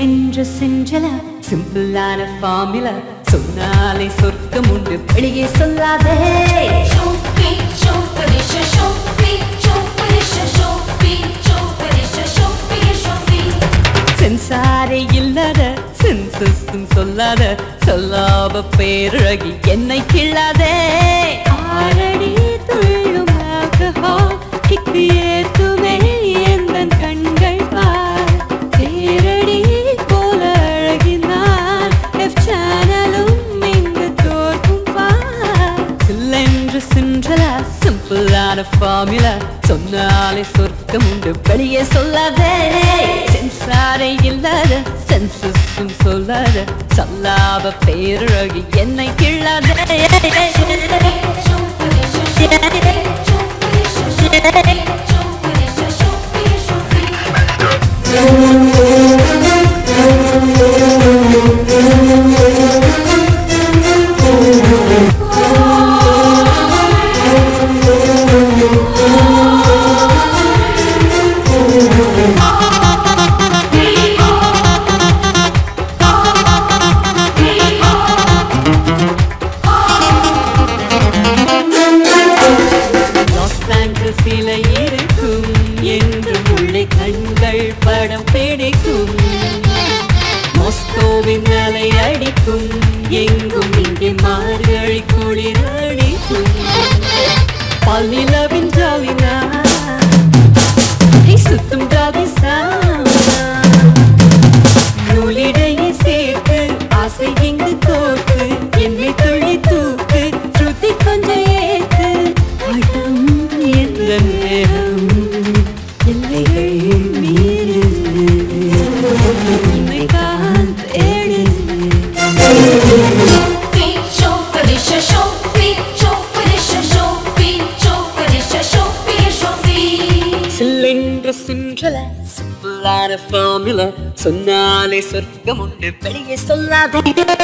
என்று சென்றல சிம்பிளான ஃபார்முலா சொன்னாலே சொர்க்கம் உண்டு வெளியே சொல்லாதே Choupie, chouperisha, choupie, chouperisha, choupie, chouperisha, choupie, choupie. சென்சாரே இல்லாத சென்சஸும் சொல்லாத சொல்லாப பேரழகி என்னை கிள்ளாதே ஆரடி துள்ளும் ஆல்கஹால் கிக்கு ஏத்துமே எந்தன் கண்கள் பார் தேரடி போல அழகினார் எஃப் சேனலும் இங்கு தோற்கும் பார் சில்லென்று சின்றலா சிம்பிளான ஃபார்முலா சொன்னாலே சொர்க்கம் உண்டு வெளியே சொல்லாதே சென்சாரை இல்லாத சென்சஸும் சொல்லாத சொல்லாத பேரழகி என்னை கிள்ளாதே Chouperisha, choupie, chouperisha, choupie, chouperisha, choupie, choupie. லாஸ் ஏஞ்சல்ஸில இருக்கும் என்று உள்ளே கண்கள் படம் பிடிக்கும் மாஸ்கோவின் அலை அடிக்கும் எங்கும் இங்கே மார்கழி குளிர் அடிக்கும் பல்லிலவின் ஜாலினா சுத்தும் ஜாதி நூலிடையே சேர்த்து ஆசை இங்கு கோர்த்து என்னை துள்ளி தூக்கு ஸ்ருதி கொஞ்சம் ஏத்து ஆட்டம் எந்த நேரம் எல்லைகள் மீறு உன்னைத்தான் தேடுது Choupie, chouperisha, choupie, chouperisha, choupie, chouperisha, choupie, choupie. சில்லென்ற சின்றல சிம்பிளான ஃபார்முலா சொன்னாலே சொர்க்கம் உண்டு வெளியே சொல்லாதே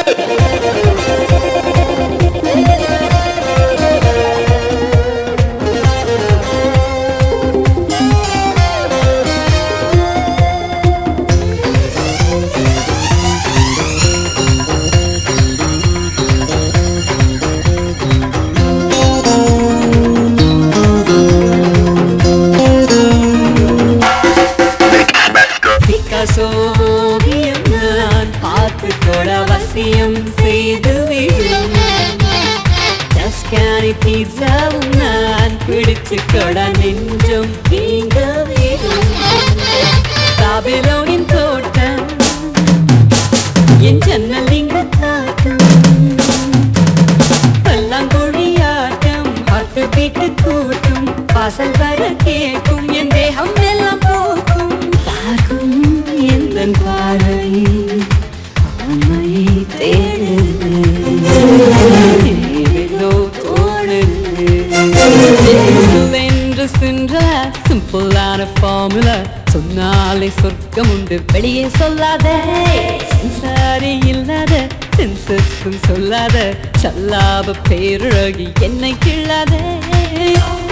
பிகாசோ ஓவியம் நான் பார்த்து கூட வசியம் செய்து விடும் டஸ்கானி பீட்சாவும் நான் பிடிச்சு கூட நெஞ்சம் நீங்க விடும் பாபிலோனின் தோட்டம் என் ஜன்னல் இங்கு காட்டும் பல்லாங்குழியாட்டம் ஹார்ட் பீட்டு கூட்டும் வாசல் வர கேட்கும் என் தேகம் எல்லாம் போக்கும் பார்க்கும் எந்த பார்வை ஆண்மையை தேடுது ஏதோ தோணுது என்று சென்ற சிம்பிளான ஃபார்முலா சொன்னாலே சொர்க்கம் உண்டு வெளியே சொல்லாதே சென்சாரி இல்லாத சென்சஸும் சொல்லாத சல்லாப பேரழகி என்னை கிள்ளாதே